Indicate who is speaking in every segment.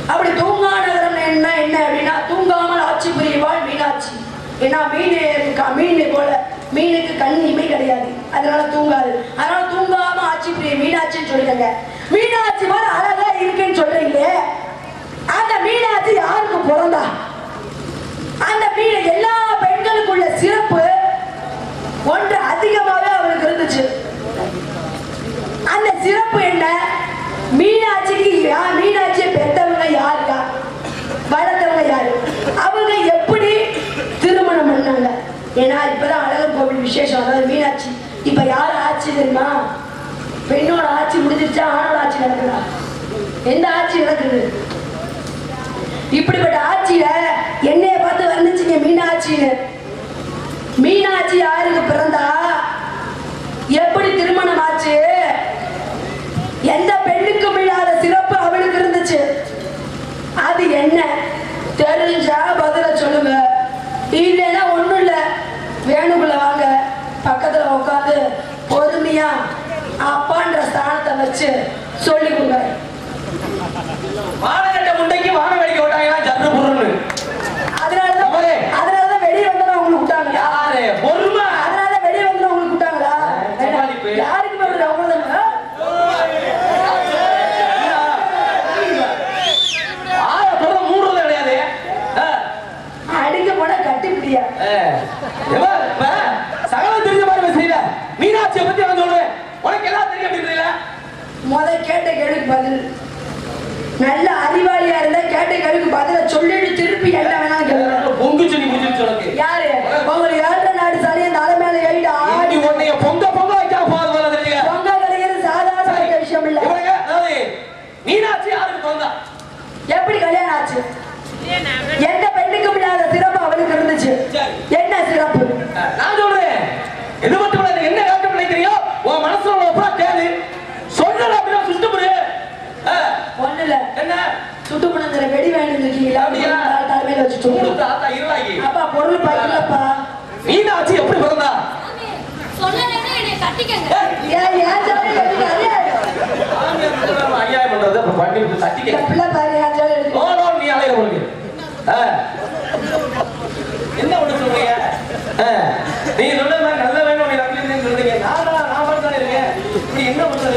Speaker 1: அப்படி தூங்கா நகரம் என்ன என்ன அப்படின்னா தூங்காமல் ஆட்சி புரிவாள் மீனாட்சி ஏன்னா மீன் இருக்கா மீன் போல மீனுக்கு கண் இமை கிடையாது அதனால தூங்காது அதனால தூங்காம ஆட்சி புரிய மீனாட்சின்னு சொல்லிட்டாங்க மீனாட்சி மாதிரி அழகா இருக்குன்னு சொல்றீங்களே அந்த மீனாட்சி யாருக்கு பிறந்தா அந்த மீன் எல்லா பெண்களுக்குள்ள சிறப்பு ஒன்று அதிகமாகவே அவளுக்கு இருந்துச்சு அந்த சிறப்பு என்ன மீனாட்சிக்கு யா- மீனாட்சியை பெற்றவங்க யார் யார் வளர்த்தவங்க யாரு அவங்க எப்படி திருமணம் பண்ணாங்க ஏன்னா இப்பதான் அழகர் கோவில் விசேஷம் அதாவது மீனாட்சி இப்ப யார் ஆட்சி தெரியுமா பெண்ணோட ஆட்சி முடிஞ்சிருச்சா ஆணோட ஆட்சி நடக்குதா எந்த ஆட்சி நடக்குது இப்படிப்பட்ட ஆட்சியில என்னைய பார்த்து வந்துச்சுங்க மீனாட்சின்னு மீனாட்சி யாருக்கு பிறந்தா எப்படி திருமணம் ஆச்சு எந்த பெண்ணுக்கும் இல்லாத சிறப்பு அவளுக்கு இருந்துச்சு அது என்ன தெரிஞ்சா பதில சொல்லுங்க இல்லைன்னா ஒண்ணும் இல்ல வேணுக்குள்ள வாங்க பக்கத்துல உட்காந்து பொறுமையா அப்பான்ற ஸ்தானத்தை வச்சு சொல்லி கொடுங்க
Speaker 2: மானகட்ட முண்டைக்கு வான வேடிக்கை விட்டாங்கன்னா ஜர்ரு புருன்னு
Speaker 1: அதனாலதான்
Speaker 2: பாரு.
Speaker 1: அதனாலதான் வெளியே வந்தா உங்களுக்கு விட்டாங்க
Speaker 2: யாரு பொறுமை
Speaker 1: அதனால வெளியே வந்து உங்களுக்கு விட்டாங்களா
Speaker 2: சமாளிப்பு.
Speaker 1: யாருக்கு வருது அவங்க
Speaker 2: ஆய பொருளை மூடுறது கிடையாது ஆ,
Speaker 1: அடிக்க போனா கட்டி முடியா
Speaker 2: ஆ. ஏம்மா, இப்ப சகலம் தெரிஞ்ச மாதிரி பேசுறீல மீனாட்சியை பத்தி நான் சொல்றேன் உனக்கு எல்லாம் தெரியும் அப்படின்றீல
Speaker 1: முத கேட்ட கேள்விக்கு பதில் நல்ல அறிவாளியா இருந்தா கேட்ட கேள்விக்கு பதில சொல்லிட்டு திருப்பி என்ன வேணாலும் கேளுங்க
Speaker 2: பொங்கு சொல்லி முடிஞ்சிருச்சு உனக்கு
Speaker 1: யாரு உங்களுக்கு ஏழரை நாடு சரி தலை மேல ஏறிட்டு ஆடி
Speaker 2: நீ உன்னைய பொங்க பொங்க வைக்கா போது போல தெரியுங்க
Speaker 1: பொங்க கிடைக்கிறது சாதாரண விஷயம் இல்ல
Speaker 2: இவனுங்க அதாவது மீனாட்சி யாருக்கு பிறந்தா
Speaker 1: எப்படி கல்யாணம் ஆச்சு எந்த பெண்ணுக்கும் இல்லாத சிறப்பு அவளுக்கு இருந்துச்சு
Speaker 2: சரி.
Speaker 1: என்ன சிறப்பு
Speaker 2: ஆ, நான் சொல்றேன் இது மட்டும் இல்ல நீ என்ன விளக்கம் நினைக்கிறியோ உன் மனசுல உள்ள பூரா கேளு சொல்லல அப்படின்னா சுட்டு புடு ஆ,
Speaker 1: ஒண்ணு இல்ல
Speaker 2: என்ன
Speaker 1: சுட்டு புணங்கிற வெடி வாங்கி இருக்கீங்களா
Speaker 2: அப்படியா?
Speaker 1: தலைமையில வச்சுட்டு
Speaker 2: மூணு தாத்தா இருளாகி
Speaker 1: அப்பா பொருள் பாக்கலப்பா
Speaker 2: மீனாட்சி எப்படி பிறந்தா
Speaker 3: சொல்லலைன்னா என்னை கட்டிக்கங்க
Speaker 1: ஏன் ஏன் ஜாலி எடுத்துக்காரு
Speaker 2: ஐயாயிரம் பண்றது அப்புறம் பண்ணி விட்டு தட்டிக்க
Speaker 1: பிள்ளை பாரு ஏன் ஜாலி எடுத்து
Speaker 2: ஓ நோ நீ அலையிற உனக்கு ஆ. என்ன ஒண்ணு சொல்றீங்க ஆ. நீங்க சொன்ன மாதிரி நல்ல வேணும் நீ ரப்பிலிருந்து சொல்றீங்க நான் தான் நான் மட்டும் தான் இருக்கேன் இப்படி என்ன பண்றது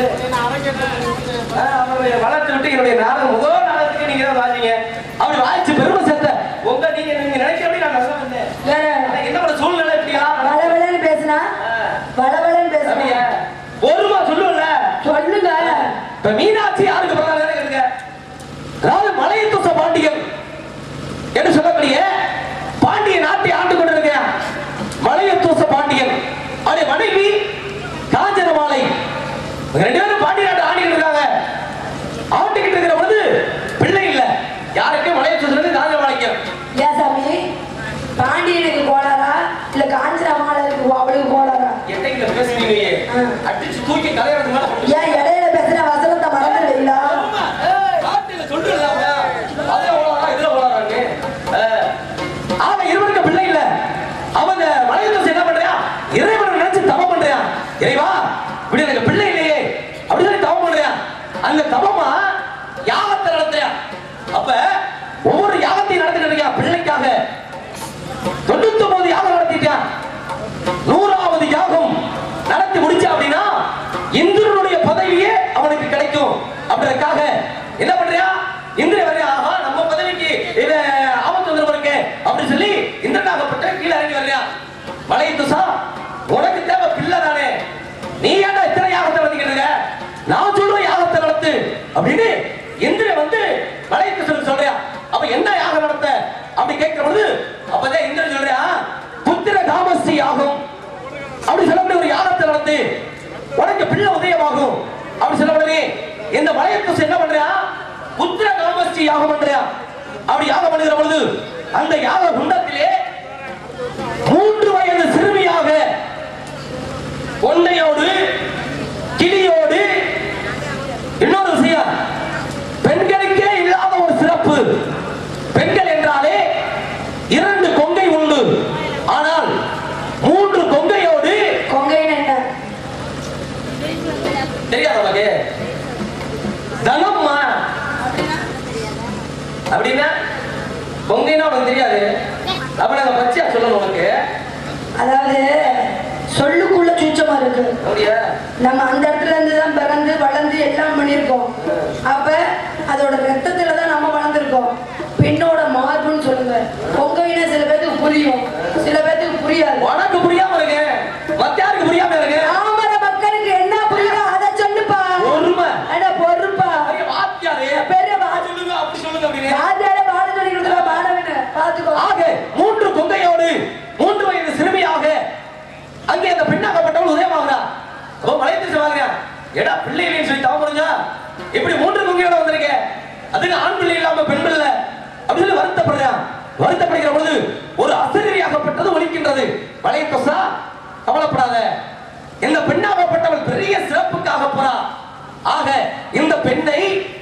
Speaker 2: ஆ, அவரை வளர்த்து விட்டு என்னுடைய நாடகம் முதல் நாடகத்துக்கு நீங்க தான் வாசிங்க அப்படி வாசிச்சு பெருமை சேர்த்த உங்க நீங்க நீங்க நினைக்கிறபடி நான் நல்லா இருந்தேன்
Speaker 1: வேற
Speaker 2: ஆனா என்ன பண்ண சூழ்நிலை இப்படியா
Speaker 1: வளவளன்னு பேசுனா வளவளன்னு
Speaker 2: அப்படியா?
Speaker 1: பேசுனா
Speaker 2: ஒருமா சொல்லுவல
Speaker 1: சொல்லுங்க
Speaker 2: இப்ப மீனாட்சி யாருக்கு பிறந்தாங்க கேளுங்க அதாவது மலையத்துச பாண்டியன் என்று சொல்லக்கூடிய பாண்டிய நாட்டை ஆண்டு கொண்டிருக்க மலையத்துச பாண்டியன் அவருடைய மனைவி காஞ்சனமாலை இவங்க ரெண்டு பேரும் பாண்டிய நாட்டை ஆண்டிட்டு இருக்காங்க ஆண்டுகிட்டு இருக்கிற பொழுது பிள்ளை இல்ல யாருக்கு மலையத்துசனுக்கு காஞ்சனமாலைக்கும்
Speaker 1: ஏன் சாமி பாண்டியனுக்கு கோளாரா இல்ல காஞ்சன மாலருக்கு அவளுக்கு கோளாரா
Speaker 2: எட்டைக்குள்ள பேசுறீங்க
Speaker 1: ஆ.
Speaker 2: அடிச்சு தூக்கி கலையறதுக்கு மேல போட்டு
Speaker 1: ஏன் இடையில பேசுற வசனத்தை மறந்துடுவீங்களா
Speaker 2: காட்டுல சொல்றல அதுல ஓடாரா இதுல ஓடாரான்னு ஆனா இருவருக்கு பிள்ளை இல்ல அவங்க மலையத்தோசை என்ன பண்றியா இறைவனை நினைச்சு தவம் பண்றியா இறைவா இப்படி எனக்கு பிள்ளை இல்லையே அப்படி சொல்லி தவம் பண்றியா அந்த தவமா யாகத்தை நடத்துறியா அப்ப ஒவ்வொரு யாகத்தையும் நடத்திட்டு இருக்கியா பிள்ளைக்காக தொண்ணூத்தி ஒன்பது யாகம் நடத்திட்டான் நூறாவது யாகம் நடத்தி முடிச்சா அப்படின்னா இந்திரனுடைய பதவியே அவனுக்கு கிடைக்கும் அப்படின்றதுக்காக என்ன பண்றியா இந்திர வரையா ஆஹா நம்ம பதவிக்கு இத ஆபத்து வந்துரும் இருக்கு அப்படி சொல்லி இந்திரனாகப்பட்ட கீழே இறங்கி வர்றியா மலை துசா உனக்கு தேவை பிள்ளை தானே நீ ஏன்டா இத்தனை யாகத்தை நடத்திக்கிட்டு இருக்க நான் சொல்ற யாகத்தை நடத்து அப்படின்னு இந்திர வந்து மலை துசன் சொல்றியா அப்ப என்ன யாகம் நடத்த அப்படி கேட்கிற பொழுது அப்பதான் இந்திரன் சொல்றியா புத்திர காமஸ்ரீ யாகம் அப்படி சொல்லக்கூடிய ஒரு யாகத்தை நடத்து உனக்கு பிள்ளை உதயமாகும் அப்படி சொல்ல உடனே இந்த மலையத்து என்ன பண்றியா புத்திர காமஸ்ரீ யாகம் பண்றியா அப்படி யாகம் பண்ணுகிற பொழுது அந்த யாக குண்டத்திலே மூன்று வயது சிறுமியாக கொண்டையோடு கிளியோடு இன்னொரு விஷயம் பெண்களுக்கே இல்லாத ஒரு சிறப்பு பெண்கள் என்றாலே இரண்டு கொங்கை உண்டு ஆனால் மூன்று கொங்கையோடு
Speaker 1: கொங்கைன்னு என்ன
Speaker 2: தெரியாத உனக்கு தனம்மா அப்படின்னா பொங்கைன்னா உனக்கு தெரியாது அப்ப நாங்க பச்சையா சொல்லணும் உனக்கு
Speaker 1: அதாவது சொல்லுக்குள்ள சூச்சமா இருக்கு
Speaker 2: அப்படியா
Speaker 1: நம்ம அந்த இடத்துல இருந்து தான் பிறந்து வளர்ந்து எல்லாம் பண்ணியிருக்கோம் அப்ப அதோட ரத்தத்துல தான் நம்ம வளர்ந்துருக்கோம் பெண்ணோட மார்புன்னு சொல்லுங்க பொங்கவினா சில பேத்துக்கு புரியும் சில பேத்துக்கு புரியாது
Speaker 2: உனக்கு புரியாம இருக்கு மத்த யாருக்கு புரியாம இருக்கு
Speaker 1: ஆமர மக்களுக்கு என்ன புரியுதோ அதை சொல்லுப்பா
Speaker 2: பொறுமை
Speaker 1: அட பொறுப்பா
Speaker 2: பெரிய வாத்தியாரு
Speaker 1: பெரிய வா-
Speaker 2: அது சொல்லுங்க அப்படி சொல்லுங்க அப்படின்னு
Speaker 1: ராஜாவே பாட சொல்லி கொடுக்குற பாடவன பாத்துக்கோ
Speaker 2: ஆக மூன்று கொங்கையோடு மூன்று வயது சிறுமியாக அங்கே அந்த பெண்ணாகப்பட்டவள் உதயமாகிறா அப்போ மலையத்து சொல்லுவாங்க எடா பிள்ளை இல்லைன்னு சொல்லி தவ முடிஞ்சா இப்படி மூன்று கொங்கையோட வந்திருக்க அதுக்கு ஆண் பிள்ளை இல்லாம பெண் பிள்ளை அப்படி சொல்லி வருத்தப்படுறான் வருத்தப்படுகிற பொழுது ஒரு அசரீரியாகப்பட்டது ஒலிக்கின்றது மலையத்தோசா கவலைப்படாத இந்த பெண்ணாகப்பட்டவள் பெரிய சிறப்புக்காக போறா ஆக இந்த பெண்ணை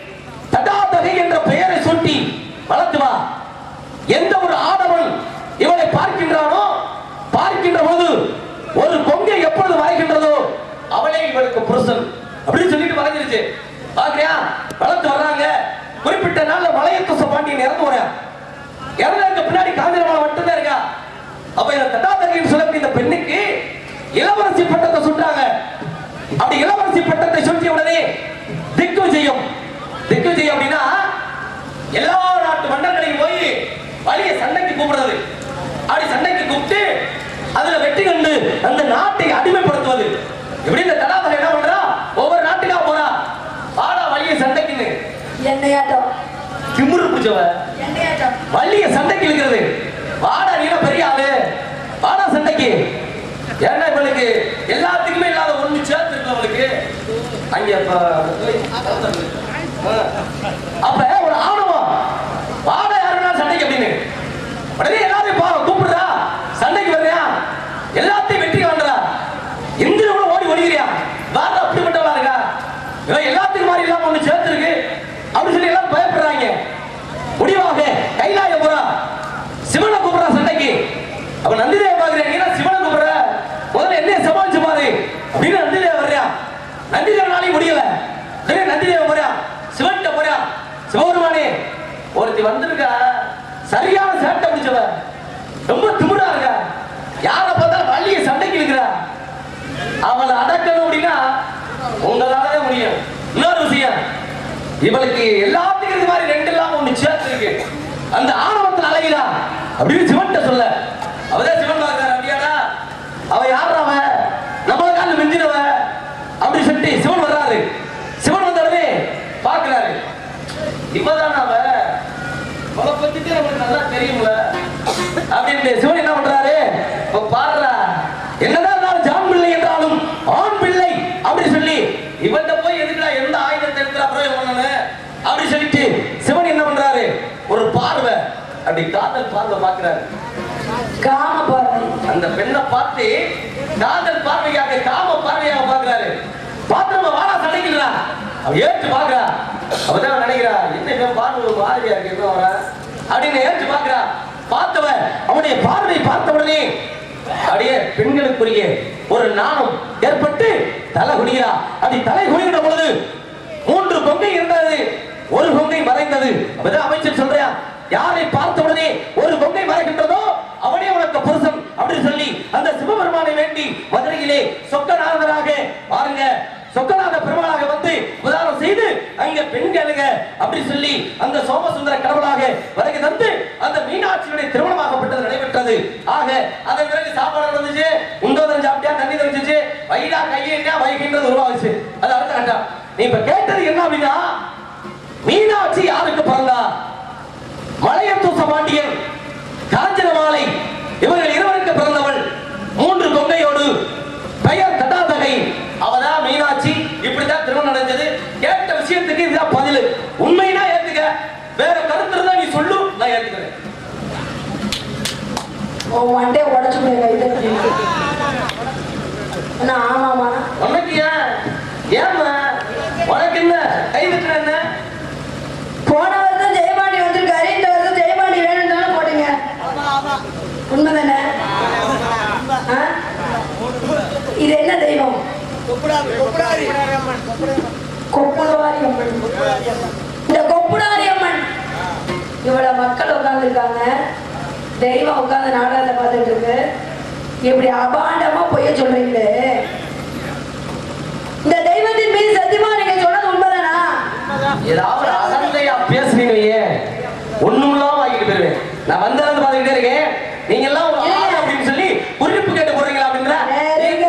Speaker 2: தடாதகை என்ற பெயரை சூட்டி வளர்த்து வா எந்த ஒரு ஆடவன் இவளை பார்க்கின்றானோ பார்க்கின்ற போது ஒரு கொங்கை எப்பொழுது வரைகின்றதோ அவளே இவளுக்கு புருஷன் அப்படின்னு சொல்லிட்டு வரைஞ்சிருச்சு பாக்குறியா வளர்த்து வர்றாங்க குறிப்பிட்ட நாள்ல மலையத்துச பாண்டியன் இறந்து வரேன் இறந்ததுக்கு பின்னாடி காந்திரமாலை மட்டும்தான் இருக்கா அப்ப இந்த தட்டாதகைன்னு சொல்லக்கூடிய இந்த பெண்ணுக்கு இளவரசி பட்டத்தை சுட்டாங்க அப்படி இளவரசி பட்டத்தை சுற்றிய உடனே திக்விஜயம் திக்விஜயம் அப்படின்னா எல்லா நாட்டு மன்னர்களையும் போய் வலிய சண்டைக்கு கூப்பிடுறது அப்படி சண்டைக்கு கூப்பிட்டு அதுல வெற்றி கண்டு அந்த நாட்டை அடிமைப்படுத்துவது இப்படி இந்த தடாதகை என்ன பண்றா ஒவ்வொரு நாட்டுக்கா போறா வாடா வலிய சண்டைக்குன்னு
Speaker 1: என்னையாட்டம்
Speaker 2: திமுரு பிடிச்சவ
Speaker 1: என்னையாட்டம்
Speaker 2: வள்ளிய சண்டைக்கு இழுக்கிறது வாடா நீனா பெரிய ஆளு வாடா சண்டைக்கு ஏன்னா இவளுக்கு எல்லாத்துக்குமே இல்லாத ஒண்ணு சேர்த்து இருக்கு அவளுக்கு அங்க அப்ப ஆ. அப்ப ஒரு ஆணவம் வாடா யாருன்னா சண்டைக்கு அப்படின்னு உடனே எல்லாரையும் பா கூப்பிடுறா சண்டைக்கு வர்றியா எல்லாத்தையும் வெற்றி காண்றா இந்திர கூட ஓடி ஓடிக்கிறியா வாடா அப்படிப்பட்டவளா இருக்கா இவன் எல்லாத்துக்கும் மாதிரி இல்லாம ஒண்ணு சேர்த்துருக்கு அப்படின்னு சொல்லி எல்லாரும் பயப்படுறாங்க முடிவாக கைலாய புறா சிவனை கூப்பிடுறா சண்டைக்கு அப்ப நந்திதேவ பாக்குறேன் நீ என்ன சிவனை கூப்பிடுற முதல்ல என்ன சமாளிச்சு பாரு அப்படின்னு நந்திதேவ வர்றியா நந்திதேவனாலையும் முடியல உடனே நந்திதேவ போறியா சிவன்கிட்ட போறியா சிவபெருமானே ஒருத்தி வந்திருக்கா சரியான சேட்டை பிடிச்சவ ரொம்ப திமிரா இருக்கா யாரை பார்த்தாலும் வள்ளிய சண்டைக்கு இருக்கிறா அவளை அடக்கணும் அப்படின்னா உங்களால முடியும் இன்னொரு விஷயம் இவளுக்கு எல்லாத்துக்கும் இது மாதிரி ரெண்டு இல்லாம ஒண்ணு சேர்த்து இருக்கு அந்த ஆணவத்தில் அலைகிறா அப்படின்னு சிவன்கிட்ட சொல்ல அவதான் சிவன் பார்க்கிறார் அப்படியாடா அவ யாரா அவ நம்மள கால மிஞ்சினவ அப்படி சொல்லிட்டு சிவன் வர்றாரு சிவன் வந்த உடனே பார்க்கிறாரு இவதான் அவ அவளை பத்திட்டு நமக்கு நல்லா தெரியும்ல அப்படின்னு சிவன் என்ன பண்றாரு இப்ப பாடுறா என்னதான் இருந்தாலும் ஜான் பிள்ளை என்றாலும் ஆண் பிள்ளை அப்படி சொல்லி இவன்கிட்ட போய் எதுக்குடா எந்த ஆயுதத்தை எடுத்துடா பிரயோகம் பண்ணணும் அப்படி சொல்லிட்டு சிவன் என்ன பண்றாரு ஒரு பார்வை அப்படி காதல் பார்வை பார்க்கிறாரு
Speaker 1: காம பார்வை
Speaker 2: அந்த பெண்ணை பார்த்து காதல் பார்வையாக காம பார்வையாக பார்க்கிறாரு பார்த்து நம்ம வாடா சண்டைக்கிறா அவ ஏற்று பார்க்கறா அவதான் நினைக்கிறா என்ன இவன் பார்வை ஒரு மாதிரியா இருக்கு என்ன வர அப்படின்னு ஏற்று பார்க்கறா பார்த்தவ அவனுடைய பார்வை பார்த்த உடனே அப்படியே பெண்களுக்குரிய ஒரு நாணம் ஏற்பட்டு தலை குனிகிறா அப்படி தலை குனிகிற பொழுது மூன்று கொங்கை இருந்தது ஒரு கொங்கை மறைந்தது அப்பதான் அமைச்சர் சொல்றியா யாரை பார்த்த உடனே ஒரு கொங்கை மறைகின்றதோ அவனே உனக்கு புருஷன் அப்படின்னு சொல்லி அந்த சிவபெருமானை வேண்டி மதுரையிலே சொக்கநாதராக பாருங்க சொக்கநாத பெருமாளாக வந்து உதாரணம் செய்து அங்க பெண்களுங்க அப்படி சொல்லி அந்த சோமசுந்தர கடவுளாக வருகை தந்து அந்த மீனாட்சியுடைய திருமணமாகப்பட்டது நடைபெற்றது ஆக அதன் பிறகு சாப்பாடு நடந்துச்சு உண்டோதன் சாப்பிட்டியா தண்ணி தெரிஞ்சிச்சு வைடா கையினா வைகின்றது உருவாகுச்சு அது அடுத்த கட்டம் நீ இப்ப கேட்டது என்ன அப்படின்னா மீனாட்சி யாருக்கு பிறந்தா மலையத்தூச பாண்டியன் காஞ்சனமாலை இவர்கள் இருவருக்கு பிறந்தவள் மூன்று கொங்கையோடு பெயர் தட்டாதகை அவதான் மீனாட்சி இப்படிதான் திருமணம் நடந்தது கேட்ட விஷயத்துக்கு இதுதான் பதில் உண்மைனா ஏத்துக்க வேற கருத்து இருந்தா நீ சொல்லு நான் ஏத்துக்கிறேன்
Speaker 1: உன் மண்டே உடச்சு போய் இதை என்ன ஆமாமா
Speaker 2: உனக்கு ஏன் ஏம்மா உனக்கு என்ன கை வச்சுன என்ன
Speaker 1: போன வருஷம் ஜெயபாண்டி வந்திருக்காரு இந்த வருஷம் ஜெயபாண்டி வேணும்னு தானே போட்டீங்க உண்மைதானே ஆ? இது என்ன தெய்வம் கொப்புளவாரி அம்மன் இந்த கொப்புடாரி அம்மன் இவ்வளவு மக்கள் உட்கார்ந்துருக்காங்க தெய்வம் உட்கார்ந்து நாடகத்தை பார்த்துட்டு இருக்கு இப்படி அபாண்டமா பொய்ய சொல்றீங்களே இந்த தெய்வத்தின் மீது சத்தியமா நீங்க சொன்னது உண்மைதானா
Speaker 2: ஏதாவது அகந்தையா பேசுனீங்க ஒண்ணும் இல்லாம ஆகிட்டு போயிருவேன் நான் வந்தது பாத்துக்கிட்டே இருக்கேன் நீங்க எல்லாம் ஒரு ஆள் அப்படின்னு சொல்லி குறிப்பு கேட்டு போறீங்களா அப்படின்ற
Speaker 1: சரிங்க.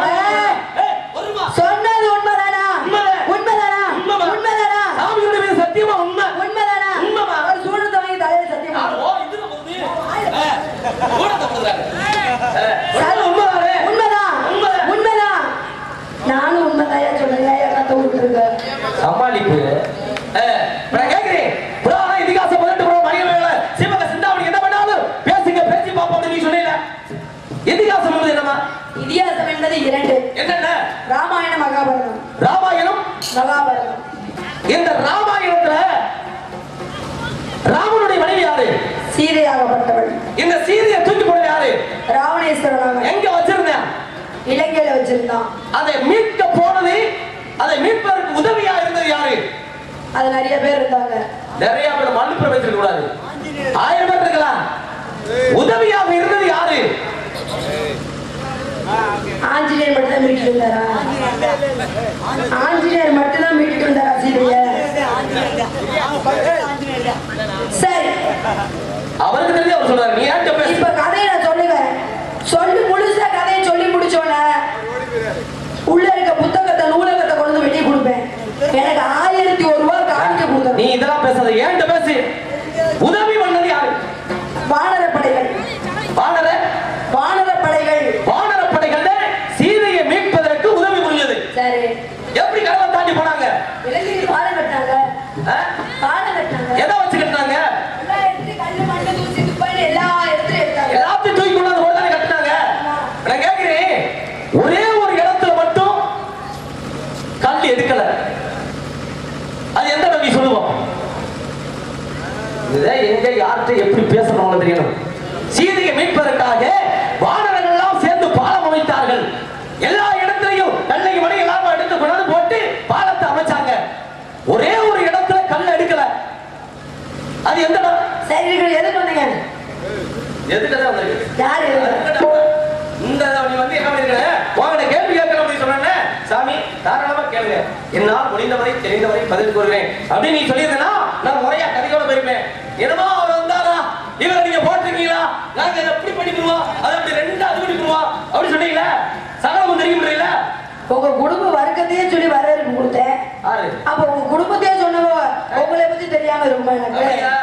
Speaker 1: சொன்னது உண்மைதானா
Speaker 2: உண்மைதான்.
Speaker 1: உண்மைதானா
Speaker 2: உண்மைதான்.
Speaker 1: உண்மைதானா
Speaker 2: சாமியோட மீது சத்தியமா உண்மை
Speaker 1: உண்மைதானா
Speaker 2: உண்மைமா?
Speaker 1: அவர் சூழ்நிலை வாங்கி தலையில சத்தியமா
Speaker 2: ஓ, இதுல போகுது. ஆ, ஊடகத்தை போடுறாங்க. ஆ, சொன்னது உண்மைதானே?
Speaker 1: உண்மைதான்
Speaker 2: உண்மைதான்.
Speaker 1: உண்மைதான் நானும் உண்மைதான் சொல்றேன் ஏன் கத்த விட்டுருக்க
Speaker 2: சமாளிப்பு ஆ, இப்ப நான் கேக்குறேன் புராண இதிகாசம் பதினெட்டு புறம் மணிகளை சிவக சிந்தாமணி என்ன பண்ணாலும் பேசுங்க பேசி பார்ப்போம் அப்படின்னு நீ சொன்னீங்க இதிகாசம் என்பது என்னமா
Speaker 1: இதிகாசம் என்பது இரண்டு
Speaker 2: என்னென்ன
Speaker 1: ராமாயண மகாபாரதம்
Speaker 2: ராமாயணம்
Speaker 1: மகாபாரதம்
Speaker 2: இந்த ராமாயணத்துல ராமனுடைய மனைவி யாரு
Speaker 1: சீதையாகப்பட்டவள்
Speaker 2: இந்த சீதையை தூக்கி போட யாரு
Speaker 1: ராவணேஸ்வரனாக
Speaker 2: எங்க வச்சிருந்தேன்
Speaker 1: இலங்கையில வச்சிருந்தான்
Speaker 2: அதை மீட்க போனது அதை மீட்பதற்கு உதவியா இருந்தது யாரு
Speaker 1: அது நிறைய பேர் இருந்தாங்க
Speaker 2: நிறைய பேர் மல்லுப்புற வச்சிருக்க கூடாது ஆயிரம் பேர் இருக்கலாம் உதவியாக இருந்தது யாரு
Speaker 1: ஆஞ்சநேயர் மட்டும் தான் மீட்டு இருந்தாரா ஆஞ்சநேயர் மட்டும் தான் மீட்டு இருந்தாரா சீதைய சரி
Speaker 2: அவருக்கு தெரிஞ்சு அவர் சொல்றாரு நீ ஏன்ட்ட பேச
Speaker 1: இப்ப கதையை நான் சொல்லுவேன் சொல்லி முழுசா கதையை சொல்லி முடிச்சோன்ன உள்ள இருக்க புத்தகத்தை நூலகத்தை கொண்டு வந்து வெளியே கொடுப்பேன் எனக்கு ஆயிரத்தி ஒரு ரூபாய் காணிக்க
Speaker 2: நீ
Speaker 1: கொடுத்தேன்
Speaker 2: இதெல்லாம் பேசாத ஏன்ட்ட பேசு உதவி பண்ணது யாரு
Speaker 1: வானர படைகள்
Speaker 2: வானர
Speaker 1: வானர படைகள்
Speaker 2: வானர படைகள் சீதையை மீட்பதற்கு உதவி புரிஞ்சது
Speaker 1: சரி
Speaker 2: எப்படி கடலை தாண்டி போனாங்க
Speaker 1: இலங்கையில் பாலம் கட்டினாங்க
Speaker 2: ஆ?
Speaker 1: பாலம் கட்டினாங்க
Speaker 2: எதை வச்சு கட்டினாங்க
Speaker 1: எல்லா இடத்துலயும் கல்லு மண்ணு தூசி துப்பாயின்னு எல்லா இடத்துலயும் எடுத்தாங்க
Speaker 2: எல்லாத்தையும் தூக்கி கொண்டாந்து ஒரு தானே கட்டினாங்க நான் கேட்கிறேன் ஒரே ஒரு இடத்துல மட்டும் கல் எடுக்கல அது எந்த இடம் நீ சொல்லுவோம் இதை எங்க யார்கிட்ட எப்படி பேசணும்னு தெரியணும் சீதையை மீட்பதற்காக வானரங்கள்லாம் சேர்ந்து பாலம் அமைத்தார்கள் எல்லா இடத்துலையும் கல்லை மணி எல்லாரும் எடுத்து கொண்டாந்து போட்டு பாலத்தை அமைச்சாங்க ஒரே ஒரு இடத்துல கல் எடுக்கல அது எந்த இடம்
Speaker 1: சரி நீங்கள் எதுக்கு வந்தீங்க
Speaker 2: எதுக்கு தான் வந்திருக்கு
Speaker 1: யாரு
Speaker 2: இந்த நீ வந்து என்ன பண்ணிருக்க உங்கள்ட்ட கேள்வி கேட்கணும் அப்படின்னு சொன்னேன்ல சாமி தாராளமா கேளுங்க என்னால் முடிந்தவரை தெரிந்தவரை பதில் கூறுகிறேன் அப்படின்னு நீ சொல்லியிருந்தேன்னா நான் முறையா கதையோட போயிருப்பேன் என்னமோ அவர் வந்தாரா இவரை நீங்க போட்டிருக்கீங்களா நாங்க இதை எப்படி பண்ணிக்குவோம் அதை அப்படி ரெண்டா அது பண்ணிக்குவோம் அப்படி சொன்னீங்களா சகலமும் தெரியும்ல
Speaker 1: உங்க குடும்ப வர்க்கத்தையே சொல்லி வரவேற்பு கொடுத்தேன்
Speaker 2: ஆறு
Speaker 1: அப்ப உங்க குடும்பத்தையே சொன்னவோ உங்களை பத்தி தெரியாம இருக்குமா எனக்கு
Speaker 2: அப்படியா?